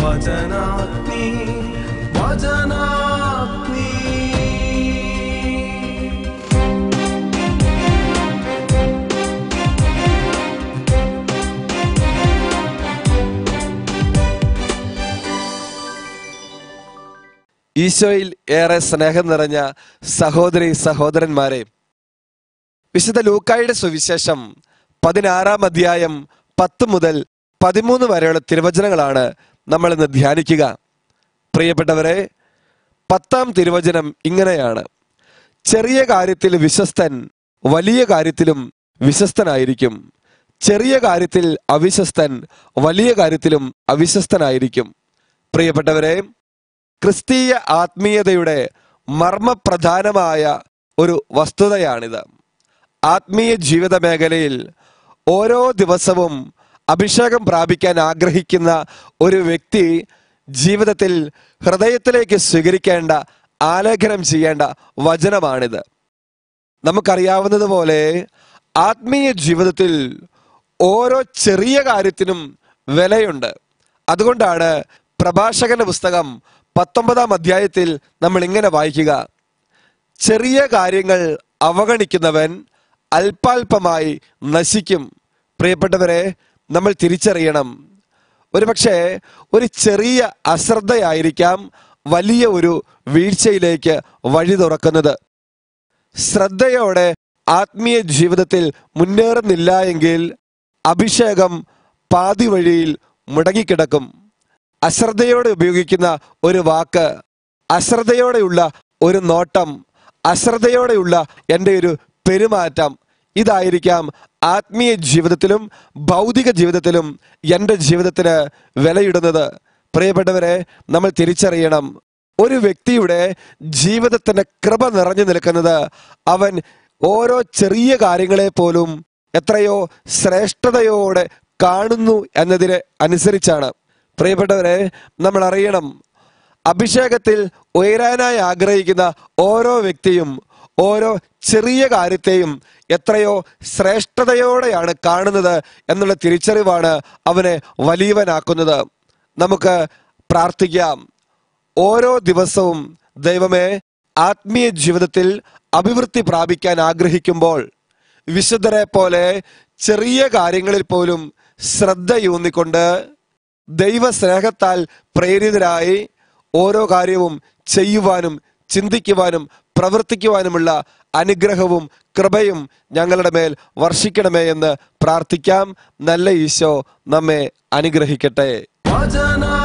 വചനാഗ്നി വചനാഗ്നി ഈശോയിൽ ഏറെ സ്നേഹം നിറഞ്ഞ സഹോദരി സഹോദരന്മാരെ വിശുദ്ധ ലൂക്കായുടെ സുവിശേഷം പതിനാറാം അധ്യായം പത്ത് മുതൽ പതിമൂന്ന് വരെയുള്ള തിരുവചനങ്ങളാണ് നമ്മൾ ഇന്ന് ധ്യാനിക്കുക പ്രിയപ്പെട്ടവരെ പത്താം തിരുവചനം ഇങ്ങനെയാണ് ചെറിയ കാര്യത്തിൽ വിശ്വസ്തൻ വലിയ കാര്യത്തിലും വിശ്വസ്തനായിരിക്കും ചെറിയ കാര്യത്തിൽ അവിശ്വസ്തൻ വലിയ കാര്യത്തിലും അവിശ്വസ്തനായിരിക്കും പ്രിയപ്പെട്ടവരെ ക്രിസ്തീയ ആത്മീയതയുടെ മർമ്മപ്രധാനമായ ഒരു വസ്തുതയാണിത് ആത്മീയ ജീവിത മേഖലയിൽ ഓരോ ദിവസവും അഭിഷേകം പ്രാപിക്കാൻ ആഗ്രഹിക്കുന്ന ഒരു വ്യക്തി ജീവിതത്തിൽ ഹൃദയത്തിലേക്ക് സ്വീകരിക്കേണ്ട ആലേഖനം ചെയ്യേണ്ട വചനമാണിത് നമുക്കറിയാവുന്നതുപോലെ ആത്മീയ ജീവിതത്തിൽ ഓരോ ചെറിയ കാര്യത്തിനും വിലയുണ്ട് അതുകൊണ്ടാണ് പ്രഭാഷകന്റെ പുസ്തകം പത്തൊമ്പതാം അധ്യായത്തിൽ നമ്മൾ ഇങ്ങനെ വായിക്കുക ചെറിയ കാര്യങ്ങൾ അവഗണിക്കുന്നവൻ അല്പാൽപമായി നശിക്കും പ്രിയപ്പെട്ടവരെ നമ്മൾ തിരിച്ചറിയണം ഒരുപക്ഷെ ഒരു ചെറിയ അശ്രദ്ധയായിരിക്കാം വലിയ ഒരു വീഴ്ചയിലേക്ക് വഴി തുറക്കുന്നത് ശ്രദ്ധയോടെ ആത്മീയ ജീവിതത്തിൽ മുന്നേറുന്നില്ല എങ്കിൽ അഭിഷേകം പാതി വഴിയിൽ മുടങ്ങിക്കിടക്കും അശ്രദ്ധയോടെ ഉപയോഗിക്കുന്ന ഒരു വാക്ക് അശ്രദ്ധയോടെയുള്ള ഒരു നോട്ടം അശ്രദ്ധയോടെയുള്ള എൻ്റെ ഒരു പെരുമാറ്റം ഇതായിരിക്കാം ആത്മീയ ജീവിതത്തിലും ഭൗതിക ജീവിതത്തിലും എൻ്റെ ജീവിതത്തിന് വിലയിടുന്നത് പ്രിയപ്പെട്ടവരെ നമ്മൾ തിരിച്ചറിയണം ഒരു വ്യക്തിയുടെ ജീവിതത്തിന്റെ കൃപ നിറഞ്ഞു നിൽക്കുന്നത് അവൻ ഓരോ ചെറിയ കാര്യങ്ങളെ പോലും എത്രയോ ശ്രേഷ്ഠതയോടെ കാണുന്നു എന്നതിന് അനുസരിച്ചാണ് പ്രിയപ്പെട്ടവരെ നമ്മൾ അറിയണം അഭിഷേകത്തിൽ ഉയരാനായി ആഗ്രഹിക്കുന്ന ഓരോ വ്യക്തിയും ഓരോ ചെറിയ കാര്യത്തെയും എത്രയോ ശ്രേഷ്ഠതയോടെയാണ് കാണുന്നത് എന്നുള്ള തിരിച്ചറിവാണ് അവനെ വലിയവനാക്കുന്നത് നമുക്ക് പ്രാർത്ഥിക്കാം ഓരോ ദിവസവും ദൈവമേ ആത്മീയ ജീവിതത്തിൽ അഭിവൃദ്ധി പ്രാപിക്കാൻ ആഗ്രഹിക്കുമ്പോൾ വിശുദ്ധരെ പോലെ ചെറിയ കാര്യങ്ങളിൽ പോലും ശ്രദ്ധയൂന്നിക്കൊണ്ട് ദൈവസ്നേഹത്താൽ പ്രേരിതരായി ഓരോ കാര്യവും ചെയ്യുവാനും ചിന്തിക്കുവാനും പ്രവർത്തിക്കുവാനുമുള്ള അനുഗ്രഹവും കൃപയും ഞങ്ങളുടെ മേൽ വർഷിക്കണമേ എന്ന് പ്രാർത്ഥിക്കാം നല്ല ഈശോ നമ്മെ അനുഗ്രഹിക്കട്ടെ വചനാഗ്നി